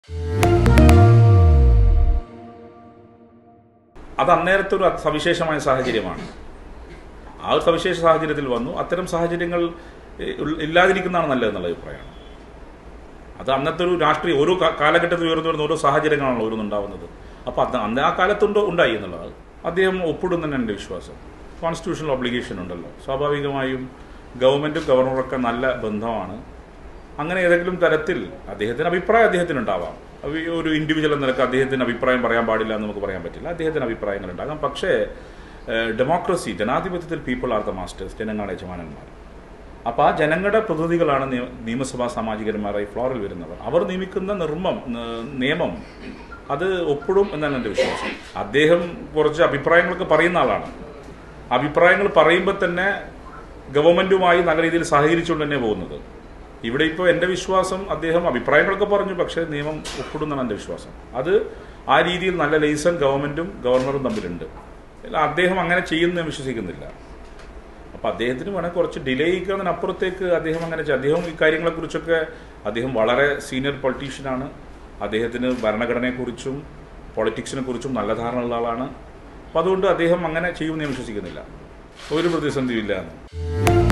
അത് അന്നേരത്തെ ഒരു സവിശേഷമായ സാഹചര്യമാണ് ആ ഒരു സവിശേഷ സാഹചര്യത്തിൽ വന്നു അത്തരം സാഹചര്യങ്ങൾ ഏഹ്, ഉൾ- ഇല്ലാതിരിക്കുന്നതാണ് നല്ലതെന്നുള്ള അഭിപ്രായമാണ് അത് അന്നത്തെ ഒരു രാഷ്ട്രീയ ഓരോ കാ- കാലഘട്ടത്തിൽ ഉയർന്നു വരുന്ന ഓരോ സാഹചര്യങ്ങളാണല്ലോ ഓരോന്നുണ്ടാവുന്നത് അപ്പോൾ അത് അന്ന് ആ കാലത്തുണ്ടോ ഉണ്ടായി എന്നുള്ളത് അദ്ദേഹം ഒപ്പിടുന്നതന്നെ എൻ്റെ വിശ്വാസം കോൺസ്റ്റിറ്റ്യൂഷണൽ ഒബ്ലിഗേഷൻ ഉണ്ടല്ലോ സ്വാഭാവികമായും ഗവൺമെൻറ്റും ഗവർണറൊക്കെ നല്ല ബന്ധമാണ് അങ്ങനെ ഏതെങ്കിലും തരത്തിൽ അദ്ദേഹത്തിന് അഭിപ്രായം അദ്ദേഹത്തിനുണ്ടാവാം അത് ഈ ഒരു ഇൻഡിവിജ്വൽ എന്ന നിലക്ക് അദ്ദേഹത്തിന് അഭിപ്രായം പറയാൻ പാടില്ല എന്ന് നമുക്ക് പറയാൻ പറ്റില്ല അദ്ദേഹത്തിന് അഭിപ്രായങ്ങൾ ഉണ്ടാകാം പക്ഷേ ഡെമോക്രസി ജനാധിപത്യത്തിൽ പീപ്പിൾ ആർ ദ മാസ്റ്റേഴ്സ് ജനങ്ങളുടെ യജമാനന്മാർ അപ്പോൾ ആ ജനങ്ങളുടെ പ്രതിനിധികളാണ് നിയ- നിയമസഭാ സാമാജികന്മാരായി ഫ്ലോറിൽ വരുന്നവർ അവർ നിയമിക്കുന്ന നിർമ്മം ന- നിയമം അത് ഒപ്പിടും എന്നാണ് എൻ്റെ വിശ്വാസം അദ്ദേഹം കുറച്ച് അഭിപ്രായങ്ങളൊക്കെ പറയുന്ന ആളാണ് അഭിപ്രായങ്ങൾ പറയുമ്പോൾ തന്നെ ഗവൺമെൻറ്റുമായി നല്ല രീതിയിൽ സഹകരിച്ചുകൊണ്ട് തന്നെ പോകുന്നത് ഇവിടെ ഇപ്പോൾ എൻ്റെ വിശ്വാസം അദ്ദേഹം അഭിപ്രായങ്ങളൊക്കെ പറഞ്ഞു പക്ഷേ നിയമം ഒപ്പിടുന്നതാണ് എൻ്റെ വിശ്വാസം അത് ആ രീതിയിൽ നല്ല ലൈസൺ ഗവൺമെൻറ്റും ഗവർണറും തമ്മിലുണ്ട് അല്ല, അദ്ദേഹം അങ്ങനെ ചെയ്യുമെന്ന് ഞാൻ വിശ്വസിക്കുന്നില്ല അപ്പം അദ്ദേഹത്തിന് വേണേൽ കുറച്ച് ഡിലേ ചെയ്യിക്കുന്നതിനപ്പുറത്തേക്ക് അദ്ദേഹം അങ്ങനെ ചെയ്യും. അദ്ദേഹം ഈ കാര്യങ്ങളെക്കുറിച്ചൊക്കെ അദ്ദേഹം വളരെ സീനിയർ പൊളിറ്റീഷ്യനാണ് അദ്ദേഹത്തിന് ഭരണഘടനയെക്കുറിച്ചും പൊളിറ്റിക്സിനെ കുറിച്ചും നല്ല ധാരണയുള്ള ആളാണ് അപ്പം അതുകൊണ്ട് അദ്ദേഹം അങ്ങനെ ചെയ്യുമെന്ന് ഞാൻ വിശ്വസിക്കുന്നില്ല ഒരു പ്രതിസന്ധിയും ഇല്ല എന്ന്